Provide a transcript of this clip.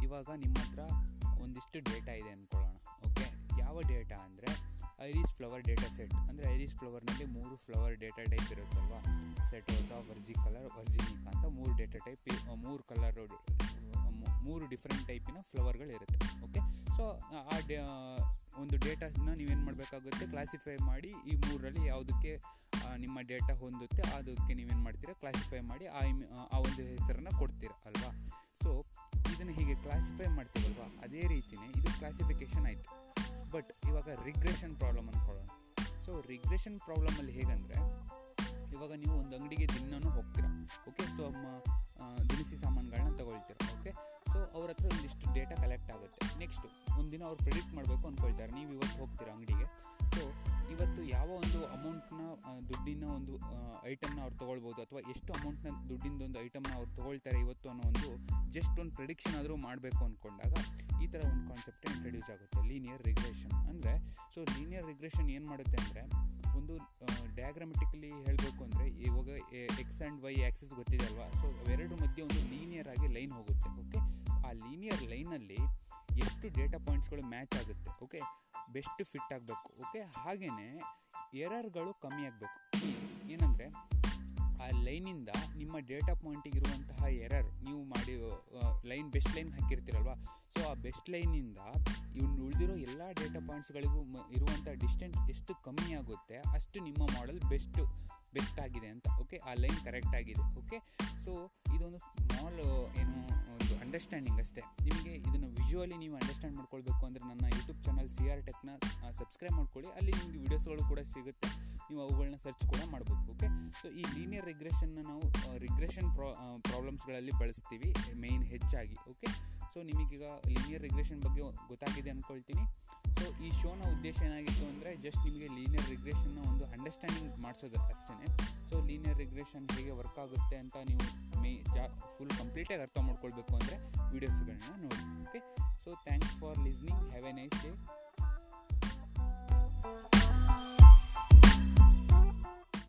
ಇವಾಗ ನಿಮ್ಮ ಹತ್ರ ಒಂದಿಷ್ಟು ಡೇಟಾ ಇದೆ ಅಂದ್ಕೊಳ್ಳೋಣ ಓಕೆ ಯಾವ ಡೇಟಾ ಅಂದರೆ ಐರಿಸ್ ಫ್ಲವರ್ ಡೇಟಾ ಸೆಟ್ ಅಂದರೆ ಐರಿಸ್ ಫ್ಲವರ್ನಲ್ಲಿ ಮೂರು ಫ್ಲವರ್ ಡೇಟಾ ಟೈಪ್ ಇರುತ್ತಲ್ವಾ ಸೆಟೋಸಾ ವರ್ಜಿ ಕಲರ್ ವರ್ಜಿನಿಕಾ ಅಂತ ಮೂರು ಡೇಟಾ ಟೈಪ್ ಮೂರು ಕಲರ್ ಮೂರು ಡಿಫ್ರೆಂಟ್ ಟೈಪಿನ ಫ್ಲವರ್ಗಳಿರುತ್ತೆ ಓಕೆ ಸೊ ಆ ಡೇ ಒಂದು ಡೇಟಾನ ನೀವೇನು ಮಾಡಬೇಕಾಗುತ್ತೆ ಕ್ಲಾಸಿಫೈ ಮಾಡಿ ಈ ಮೂರರಲ್ಲಿ ಯಾವುದಕ್ಕೆ ಆ, ನಿಮ್ಮ ಡೇಟಾ ಹೊಂದುತ್ತೆ ಅದಕ್ಕೆ ನೀವೇನು ಮಾಡ್ತೀರಾ ಕ್ಲಾಸಿಫೈ ಮಾಡಿ ಆ ಇಮ್ ಆ ಒಂದು ಹೆಸರನ್ನು ಕೊಡ್ತೀರಾ ಅಲ್ವಾ ಸೊ ಇದನ್ನು ಹೀಗೆ ಕ್ಲಾಸಿಫೈ ಮಾಡ್ತೀವಲ್ವಾ ಅದೇ ರೀತಿಯೇ ಇದು ಕ್ಲಾಸಿಫಿಕೇಷನ್ ಆಯಿತು ಬಟ್ ಇವಾಗ ರಿಗ್ರೆಷನ್ ಪ್ರಾಬ್ಲಮ್ ಅಂದ್ಕೊಳ್ಳೋಣ ಸೊ ರಿಗ್ರೆಷನ್ ಪ್ರಾಬ್ಲಮಲ್ಲಿ ಹೇಗಂದರೆ ಇವಾಗ ನೀವು ಒಂದು ಅಂಗಡಿಗೆ ದಿನನೂ ಹೋಗ್ತೀರಾ ಓಕೆ ಸೊ ಮ- ಆ, ದಿನಸಿ ಸಾಮಾನುಗಳನ್ನ ತಗೊಳ್ತೀರಾ ಓಕೆ ಸೊ ಅವ್ರ ಹತ್ರ ಒಂದಿಷ್ಟು ಡೇಟಾ ಕಲೆಕ್ಟ್ ಆಗುತ್ತೆ ನೆಕ್ಸ್ಟು ಒಂದಿನ ಅವ್ರು ಪ್ರಿಡಿಕ್ಟ್ ಮಾಡಬೇಕು ಅಂದ್ಕೊಳ್ತಾರೆ ನೀವು ಇವತ್ತು ಹೋಗ್ತೀರಾ ಅಂಗಡಿಗೆ ಸೊ ಇವತ್ತು ಯಾವ ಒಂದು ಅಮೌಂಟ್ನ ದುಡ್ಡಿನ ಒಂದು ಐಟಮ್ನ ಅವ್ರು ತೊಗೊಳ್ಬೋದು ಅಥವಾ ಎಷ್ಟು ಅಮೌಂಟ್ನ ದುಡ್ಡಿಂದ ಒಂದು ಐಟಮ್ನ ಅವ್ರು ತೊಗೊಳ್ತಾರೆ ಇವತ್ತು ಅನ್ನೋ ಒಂದು ಜಸ್ಟ್ ಒಂದು ಪ್ರಿಡಿಕ್ಷನ್ ಆದರೂ ಮಾಡಬೇಕು ಅಂದ್ಕೊಂಡಾಗ ಈ ಥರ ಒಂದು ಕಾನ್ಸೆಪ್ಟ್ ಇಂಟ್ರಡ್ಯೂಸ್ ಆಗುತ್ತೆ ಲೀನಿಯರ್ ರಿಗ್ರೆಷನ್ ಅಂದರೆ ಸೊ ಲೀನಿಯರ್ ರಿಗ್ರೆಷನ್ ಏನು ಮಾಡುತ್ತೆ ಅಂದರೆ ಒಂದು ಡಯಾಗ್ರಾಮೆಟಿಕಲಿ ಹೇಳಬೇಕು ಅಂದರೆ ಇವಾಗ ಎಕ್ಸ್ ಆ್ಯಂಡ್ ವೈ ಆ್ಯಕ್ಸಿಸ್ ಗೊತ್ತಿದೆ ಅಲ್ವಾ ಸೊ ಅವೆರಡು ಮಧ್ಯೆ ಒಂದು ಲೀನಿಯರ್ ಆಗಿ ಲೈನ್ ಹೋಗುತ್ತೆ ಓಕೆ ಆ ಲೀನಿಯರ್ ಲೈನಲ್ಲಿ ಎಷ್ಟು ಡೇಟಾ ಪಾಯಿಂಟ್ಸ್ಗಳು ಮ್ಯಾಚ್ ಆಗುತ್ತೆ ಓಕೆ ಬೆಸ್ಟ್ ಫಿಟ್ ಆಗಬೇಕು ಓಕೆ ಹಾಗೆಯೇ ಎರರ್ಗಳು ಕಮ್ಮಿ ಆಗಬೇಕು ಏನಂದರೆ ಆ ಲೈನಿಂದ ನಿಮ್ಮ ಡೇಟಾ ಪಾಯಿಂಟಿಗೆ ಇರುವಂತಹ ಎರರ್ ನೀವು ಮಾಡಿ ಲೈನ್ ಬೆಸ್ಟ್ ಲೈನ್ ಹಾಕಿರ್ತೀರಲ್ವಾ ಸೊ ಆ ಬೆಸ್ಟ್ ಲೈನಿಂದ ಇವ್ನು ಉಳಿದಿರೋ ಎಲ್ಲ ಡೇಟಾ ಪಾಯಿಂಟ್ಸ್ಗಳಿಗೂ ಮ ಇರುವಂಥ ಡಿಸ್ಟೆನ್ಸ್ ಎಷ್ಟು ಕಮ್ಮಿ ಆಗುತ್ತೆ ಅಷ್ಟು ನಿಮ್ಮ ಮಾಡೆಲ್ ಬೆಸ್ಟು ಬೆಸ್ಟ್ ಆಗಿದೆ ಅಂತ ಓಕೆ ಆ ಲೈನ್ ಕರೆಕ್ಟ್ ಆಗಿದೆ ಓಕೆ ಸೊ ಇದೊಂದು ಸ್ಮಾಲ್ ಏನು ಒಂದು ಅಂಡರ್ಸ್ಟ್ಯಾಂಡಿಂಗ್ ಅಷ್ಟೇ ನಿಮಗೆ ಇದನ್ನು ವಿಜುವಲಿ ನೀವು ಅಂಡರ್ಸ್ಟ್ಯಾಂಡ್ ಮಾಡ್ಕೊಳ್ಬೇಕು ಅಂದರೆ ನನ್ನ ಯೂಟ್ಯೂಬ್ ಚಾನಲ್ ಸಿ ಆರ್ ಟೆಕ್ನ ಸಬ್ಸ್ಕ್ರೈಬ್ ಮಾಡ್ಕೊಳ್ಳಿ ಅಲ್ಲಿ ನಿಮಗೆ ವೀಡಿಯೋಸ್ಗಳು ಕೂಡ ಸಿಗುತ್ತೆ ನೀವು ಅವುಗಳನ್ನ ಸರ್ಚ್ ಕೂಡ ಮಾಡ್ಬೋದು ಓಕೆ ಸೊ ಈ ಲೀನಿಯರ್ ರಿಗ್ರೆಷನ್ನ ನಾವು ರಿಗ್ರೆಷನ್ ಪ್ರಾ ಪ್ರಾಬ್ಲಮ್ಸ್ಗಳಲ್ಲಿ ಬಳಸ್ತೀವಿ ಮೇಯ್ನ್ ಹೆಚ್ಚಾಗಿ ಓಕೆ ಸೊ ನಿಮಗೀಗ ಲೀನಿಯರ್ ರಿಗ್ರೆಷನ್ ಬಗ್ಗೆ ಗೊತ್ತಾಗಿದೆ ಅಂದ್ಕೊಳ್ತೀನಿ ಸೊ ಈ ಶೋನ ಉದ್ದೇಶ ಏನಾಗಿತ್ತು ಅಂದರೆ ಜಸ್ಟ್ ನಿಮಗೆ ಲೀನಿಯರ್ ರಿಗ್ರೆಷನ್ನ ಒಂದು ಅಂಡರ್ಸ್ಟ್ಯಾಂಡಿಂಗ್ ಮಾಡಿಸೋದು ಅಷ್ಟೇ ಸೊ ಲೀನಿಯರ್ ರಿಗ್ರೆಷನ್ ಹೇಗೆ ವರ್ಕ್ ಆಗುತ್ತೆ ಅಂತ ನೀವು ಮೇ ಜಾ ಫುಲ್ ಕಂಪ್ಲೀಟಾಗಿ ಅರ್ಥ ಮಾಡ್ಕೊಳ್ಬೇಕು ಅಂದರೆ ವೀಡಿಯೋಸ್ಗಳನ್ನ ನೋಡಿ okay so thanks for listening have a nice day